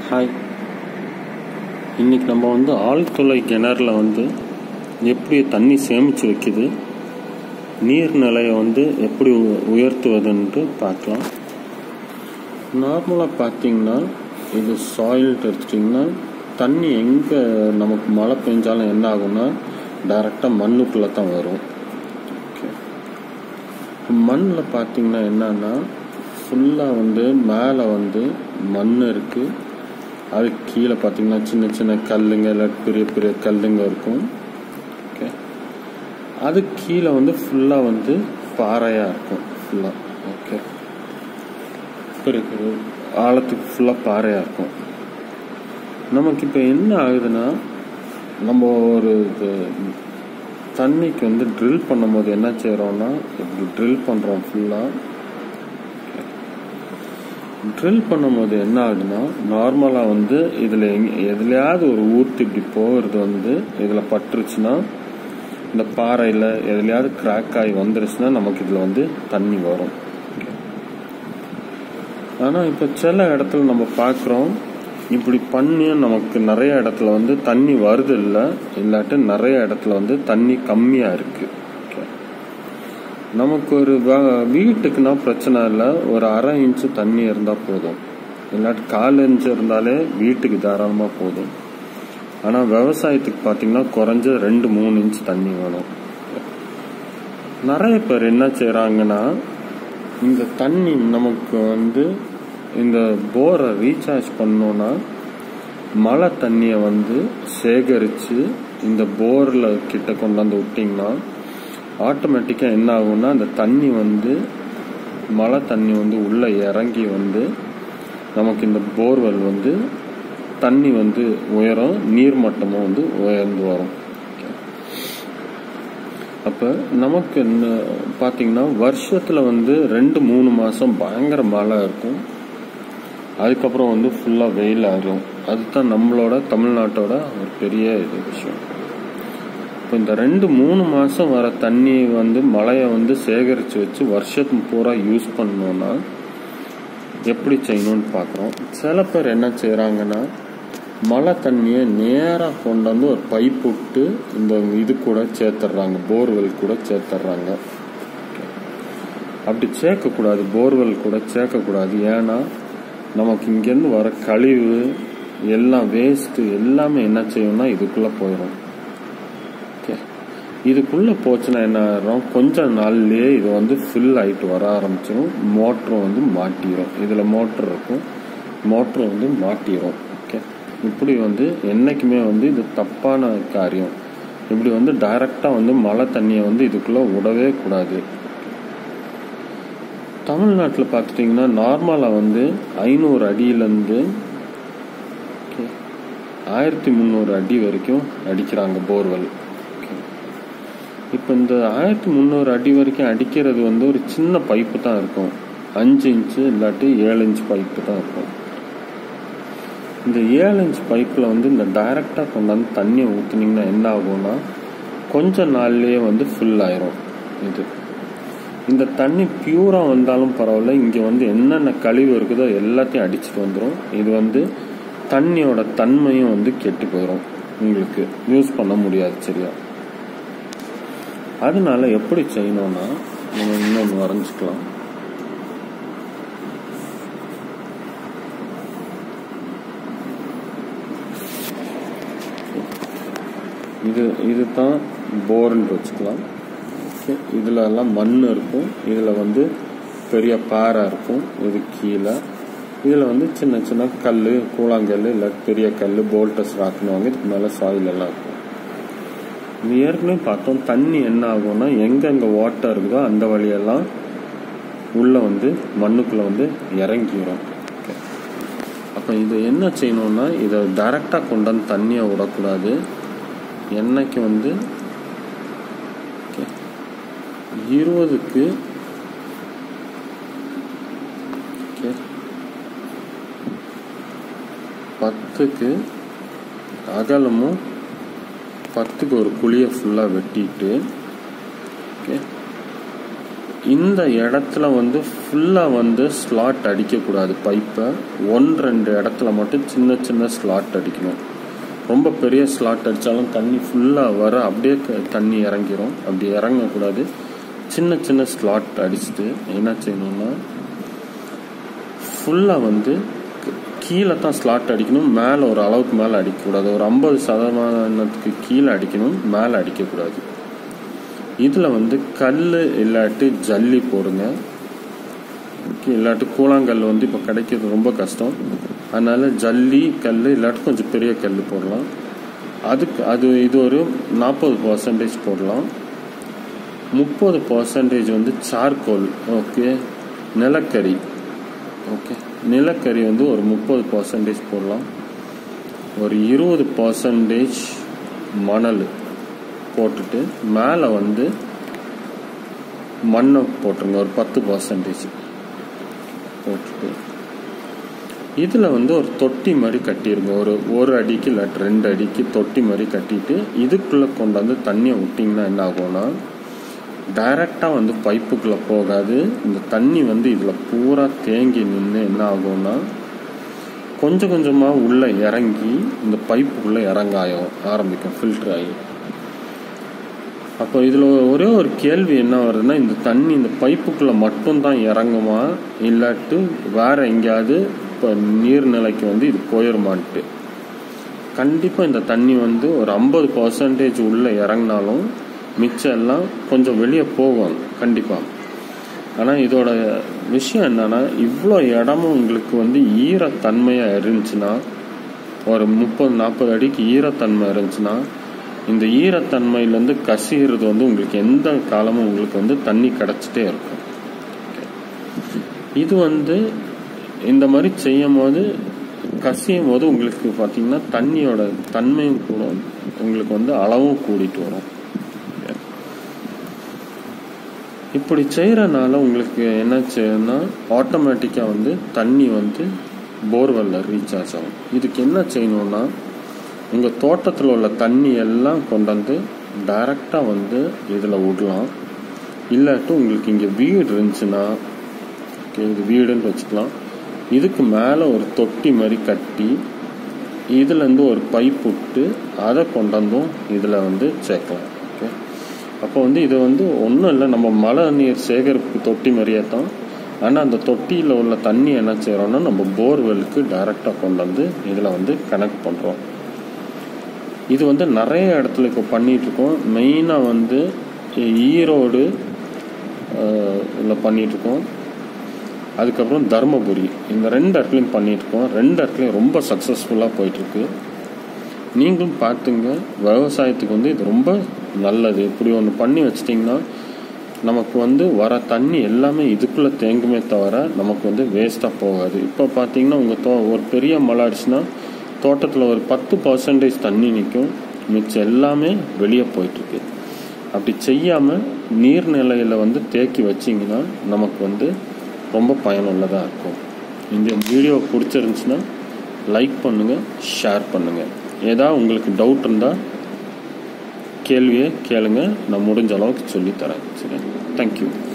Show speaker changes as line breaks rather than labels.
hi இன்னைக்கு நம்ம வந்து ஆழ்துளை கிணறுல வந்து எப்படி தண்ணி சேமித்து வைக்குது நீர்நிலையை வந்து எப்படி உ- உயர்த்துவதுன்ட்டு பார்க்கலாம் நார்மலாக பார்த்தீங்கன்னா இது சாயில் எடுத்துட்டிங்கன்னா தண்ணி எங்கே நமக்கு மழை பெஞ்சாலும் என்ன ஆகும்னா டைரெக்டாக மண்ணுக்குள்ளே தான் வரும் ஓகே மண்ணில் பார்த்தீங்கன்னா என்னன்னா ஃபுல்லாக வந்து மேலே வந்து மண் இருக்குது அதுக்கு கீழே பார்த்தீங்கன்னா சின்ன சின்ன கல்லுங்க இல்லை பெரிய பெரிய கல்லுங்க இருக்கும் ஓகே அதுக்கு கீழே வந்து ஃபுல்லாக வந்து பாறையாக இருக்கும் ஃபுல்லாக ஓகே பிறகு ஆழத்துக்கு ஃபுல்லாக பாறையாக இருக்கும் நமக்கு இப்போ என்ன ஆகுதுன்னா நம்ம ஒரு இது தண்ணிக்கு வந்து ட்ரில் பண்ணும்போது என்ன செய்கிறோம்னா இப்படி ட்ரில் பண்ணுறோம் ஃபுல்லாக ட்ரில் பண்ணும்போது என்ன ஆகுதுன்னா நார்மலாக வந்து இதில் எங் எதுலையாவது ஒரு ஊத்து இப்படி போகிறது வந்து இதில் பட்டுருச்சுன்னா இந்த பாறையில் எதுலையாவது கிராக் ஆகி வந்துருச்சுன்னா நமக்கு இதில் வந்து தண்ணி வரும் ஆனால் இப்போ சில இடத்துல நம்ம பார்க்குறோம் இப்படி பண்ணியும் நமக்கு நிறைய இடத்துல வந்து தண்ணி வருது இல்லை இல்லாட்டி நிறைய இடத்துல வந்து தண்ணி கம்மியாக இருக்குது நமக்கு ஒரு வ- வீட்டுக்குன்னா பிரச்சனை இல்லை ஒரு அரை இன்ச்சு தண்ணி இருந்தால் போதும் இல்லாட்டி கால் இன்ச்சு இருந்தாலே வீட்டுக்கு தாராளமாக போதும் ஆனால் விவசாயத்துக்கு பார்த்தீங்கன்னா குறைஞ்ச ரெண்டு மூணு இன்ச் தண்ணி வேணும் நிறைய பேர் என்ன செய்கிறாங்கன்னா இந்த தண்ணி நமக்கு வந்து இந்த போரை ரீசார்ஜ் பண்ணோன்னா மழை தண்ணியை வந்து சேகரித்து இந்த போரில் கிட்ட கொண்டாந்து விட்டிங்கன்னா ஆட்டோமேட்டிக்காக என்ன ஆகும்னா அந்த தண்ணி வந்து மழை தண்ணி வந்து உள்ளே இறங்கி வந்து நமக்கு இந்த போர்வெல் வந்து தண்ணி வந்து உயரும் நீர்மட்டமும் வந்து உயர்ந்து வரும் அப்போ நமக்கு என்ன பார்த்தீங்கன்னா வருஷத்தில் வந்து ரெண்டு மூணு மாதம் பயங்கர மழை இருக்கும் அதுக்கப்புறம் வந்து ஃபுல்லாக வெயில் ஆகும் அதுதான் நம்மளோட தமிழ்நாட்டோட ஒரு பெரிய இது விஷயம் இப்போ இந்த ரெண்டு மூணு மாதம் வர தண்ணி வந்து மழையை வந்து சேகரித்து வச்சு வருஷத்துக்கு பூரா யூஸ் பண்ணோன்னா எப்படி செய்யணும்னு பார்க்குறோம் சில பேர் என்ன செய்கிறாங்கன்னா மழை தண்ணியை நேராக கொண்டு வந்து ஒரு பைப் விட்டு இந்த இது கூட சேர்த்துடுறாங்க போர்வெல் கூட சேர்த்துடுறாங்க அப்படி சேர்க்கக்கூடாது போர்வெல் கூட சேர்க்கக்கூடாது ஏன்னா நமக்கு இங்கேருந்து வர கழிவு எல்லாம் வேஸ்ட்டு எல்லாமே என்ன செய்யும்னா இதுக்குள்ளே போயிடும் ஓகே இதுக்குள்ளே போச்சுன்னா என்ன ஆயிரும் கொஞ்ச நாள்லயே இது வந்து ஃபில் ஆயிட்டு வர ஆரம்பிச்சிடும் மோட்டரும் வந்து மாட்டிடும் இதில் மோட்டர் இருக்கும் மோட்டர் வந்து மாட்டிடும் ஓகே இப்படி வந்து என்றைக்குமே வந்து இது தப்பான காரியம் இப்படி வந்து டைரெக்டாக வந்து மழை தண்ணியை வந்து இதுக்குள்ளே விடவே கூடாது தமிழ்நாட்டில் பார்த்துட்டிங்கன்னா நார்மலாக வந்து ஐநூறு அடியிலேருந்து ஆயிரத்தி முந்நூறு அடி வரைக்கும் அடிக்கிறாங்க போர்வெல் இப்போ இந்த ஆயிரத்தி முந்நூறு அடி வரைக்கும் அடிக்கிறது வந்து ஒரு சின்ன பைப்பு தான் இருக்கும் அஞ்சு இன்ச்சு இல்லாட்டி ஏழு இன்ச் பைப்பு தான் இருக்கும் இந்த ஏழு இன்ச் பைப்பில் வந்து இந்த டைரெக்டாக கொண்டாந்து தண்ணியை ஊற்றுனீங்கன்னா என்ன ஆகும்னா கொஞ்ச நாள்லயே வந்து ஃபில் ஆயிரும் இது இந்த தண்ணி பியூராக வந்தாலும் பரவாயில்ல இங்கே வந்து என்னென்ன கழிவு இருக்குதோ எல்லாத்தையும் அடிச்சுட்டு வந்துடும் இது வந்து தண்ணியோட தன்மையும் வந்து கெட்டு போயிடும் உங்களுக்கு யூஸ் பண்ண முடியாது சரியா அதனால எப்படி செய்யணும்னா நம்ம இன்னொன்று வரைஞ்சிக்கலாம் இது இது தான் போர்ன்னு வச்சுக்கலாம் ஓகே இதில் எல்லாம் மண் இருக்கும் இதில் வந்து பெரிய பாறை இருக்கும் இது கீழே இதில் வந்து சின்ன சின்ன கல் கூழாங்கல் இல்லை பெரிய கல் போல்டஸ் ராக்குனுவாங்க இதுக்கு மேலே சாயில் எல்லாம் இருக்கும் இது ஏற்கனவே பார்த்தோம் தண்ணி என்ன ஆகும்னா எங்கெங்கே வாட்டர் இருக்குதோ அந்த வழியெல்லாம் உள்ளே வந்து மண்ணுக்குள்ளே வந்து இறங்கிடும் ஓகே அப்போ இது என்ன செய்யணும்னா இதை டைரெக்டாக கொண்டாந்து தண்ணியை விடக்கூடாது என்னைக்கு வந்து ஓகே இருபதுக்கு ஓகே பத்துக்கு அகலமும் பத்துக்கு ஒரு குழியை ஃபுல்லாக வெட்டிட்டு ஓகே இந்த இடத்துல வந்து ஃபுல்லாக வந்து ஸ்லாட் அடிக்கக்கூடாது பைப்பை ஒன் ரெண்டு இடத்துல மட்டும் சின்ன சின்ன ஸ்லாட் அடிக்கணும் ரொம்ப பெரிய ஸ்லாட் அடித்தாலும் தண்ணி ஃபுல்லாக வர அப்படியே க- தண்ணி இறங்கிரும் அப்படி இறங்கக்கூடாது சின்ன சின்ன ஸ்லாட் அடிச்சுட்டு என்ன செய்யணும்னா ஃபுல்லாக வந்து க- கீழே தான் ஸ்லாட் அடிக்கணும் மேலே ஒரு அளவுக்கு மேலே அடிக்கக்கூடாது ஒரு ஐம்பது சதமானத்துக்கு கீழே அடிக்கணும் மேலே அடிக்கக்கூடாது இதில் வந்து கல் இல்லாட்டி ஜல்லி போடுங்க Okay, இல்லாட்டி கூழாங்கல் வந்து இப்போ கிடைக்கிறது ரொம்ப கஷ்டம் அதனால ஜல்லி கல் இல்லாட்டி கொஞ்சம் பெரிய கல் போடலாம் அதுக்கு அது இது ஒரு நாற்பது பர்சன்டேஜ் போடலாம் முப்பது பர்சன்டேஜ் வந்து சார்கோல் ஓகே நிலக்கரி ஓகே நிலக்கரி வந்து ஒரு முப்பது பர்சன்டேஜ் போடலாம் ஒரு இருபது பர்சன்டேஜ் மணல் போட்டுட்டு மேலே வந்து மண்ணை போட்டுருங்க ஒரு பத்து பர்சன்டேஜ் போட்டுட்டு இதில் வந்து ஒரு தொட்டி மாதிரி கட்டிடுங்க ஒரு ஒரு அடிக்கு இல்லாட்டி ரெண்டு அடிக்கு தொட்டி மாதிரி கட்டிட்டு இதுக்குள்ளே கொண்டாந்து தண்ணியை விட்டிங்கன்னா என்ன ஆகும்னா டைரெக்டாக வந்து பைப்புக்குள்ளே போகாது இந்த தண்ணி வந்து இதில் பூரா தேங்கி நின்று என்ன ஆகும்னா கொஞ்சம் கொஞ்சமாக உள்ளே இறங்கி இந்த பைப்புக்குள்ளே இறங்க ஆயும் ஆரம்பிக்கும் ஃபில்டர் ஆகி அப்போ இதில் ஒரே ஒரு கேள்வி என்ன வருதுன்னா இந்த தண்ணி இந்த பைப்புக்குள்ளே மட்டும்தான் இறங்குமா இல்லாட்டு வேற எங்கேயாவது இப்போ நீர்நிலைக்கு வந்து இது போயிருமான்ட்டு கண்டிப்பாக இந்த தண்ணி வந்து ஒரு ஐம்பது பர்சன்டேஜ் உள்ளே இறங்கினாலும் மிச்சம் எல்லாம் கொஞ்சம் வெளியே போகும் கண்டிப்பாக ஆனால் இதோட விஷயம் என்னன்னா இவ்வளோ இடமும் உங்களுக்கு வந்து ஈரத்தன்மையாக இருந்துச்சுன்னா ஒரு முப்பது நாற்பது அடிக்கு ஈரத்தன்மை இருந்துச்சுன்னா இந்த ஈரத்தன்மையிலேருந்து கசிகிறது வந்து உங்களுக்கு எந்த காலமும் உங்களுக்கு வந்து தண்ணி கிடச்சிட்டே இருக்கும் இது வந்து இந்த மாதிரி செய்யும் போது கசியும் போது உங்களுக்கு பார்த்தீங்கன்னா தண்ணியோட தன்மையும் கூட உங்களுக்கு வந்து அளவும் கூடிட்டு வரும் இப்படி செய்கிறனால உங்களுக்கு என்ன செய்யும்னா ஆட்டோமேட்டிக்காக வந்து தண்ணி வந்து போர்வெல்ல ரீசார்ஜ் ஆகும் இதுக்கு என்ன செய்யணும்னா உங்கள் தோட்டத்தில் உள்ள தண்ணி எல்லாம் கொண்டு வந்து டைரெக்டாக வந்து இதில் விடலாம் இல்லாட்டி உங்களுக்கு இங்கே வீடு இருந்துச்சுன்னா ஓகே இது வீடுன்னு வச்சுக்கலாம் இதுக்கு மேலே ஒரு தொட்டி மாதிரி கட்டி இதுலேருந்து ஒரு பைப் விட்டு அதை கொண்டாந்தும் இதில் வந்து சேர்க்கலாம் ஓகே அப்போ வந்து இது வந்து ஒன்றும் இல்லை நம்ம மழை நீர் சேகரிப்பு தொட்டி மாதிரியே தான் ஆனால் அந்த தொட்டியில் உள்ள தண்ணி என்ன செய்கிறோம்னா நம்ம போர்வெலுக்கு டைரெக்டாக கொண்டு வந்து இதில் வந்து கனெக்ட் பண்ணுறோம் இது வந்து நிறைய இடத்துல இப்போ பண்ணிகிட்ருக்கோம் மெயினாக வந்து ஈரோடு இல்லை பண்ணிகிட்ருக்கோம் அதுக்கப்புறம் தருமபுரி இந்த ரெண்டு இடத்துலையும் பண்ணிகிட்ருக்கோம் ரெண்டு இடத்துலையும் ரொம்ப சக்ஸஸ்ஃபுல்லாக போயிட்டுருக்கு நீங்களும் பார்த்துங்க விவசாயத்துக்கு வந்து இது ரொம்ப நல்லது இப்படி ஒன்று பண்ணி வச்சிட்டிங்கன்னா நமக்கு வந்து வர தண்ணி எல்லாமே இதுக்குள்ளே தேங்குமே தவிர நமக்கு வந்து வேஸ்ட்டாக போகாது இப்போ பார்த்தீங்கன்னா உங்கள் தோ ஒரு பெரிய மழை அடிச்சுன்னா தோட்டத்தில் ஒரு பத்து பர்சன்டேஜ் தண்ணி நிற்கும் மிச்சம் எல்லாமே வெளியே போயிட்டுருக்கு அப்படி செய்யாமல் நீர்நிலையில் வந்து தேக்கி வச்சிங்கன்னா நமக்கு வந்து ரொம்ப பயனுள்ளதாக இருக்கும் இந்த வீடியோ பிடிச்சிருந்துச்சுன்னா லைக் பண்ணுங்கள் ஷேர் பண்ணுங்கள் ஏதாவது உங்களுக்கு டவுட் இருந்தால் கேள்வியை கேளுங்க நான் முடிஞ்ச அளவுக்கு சொல்லித்தரேன் சரி தேங்க்யூ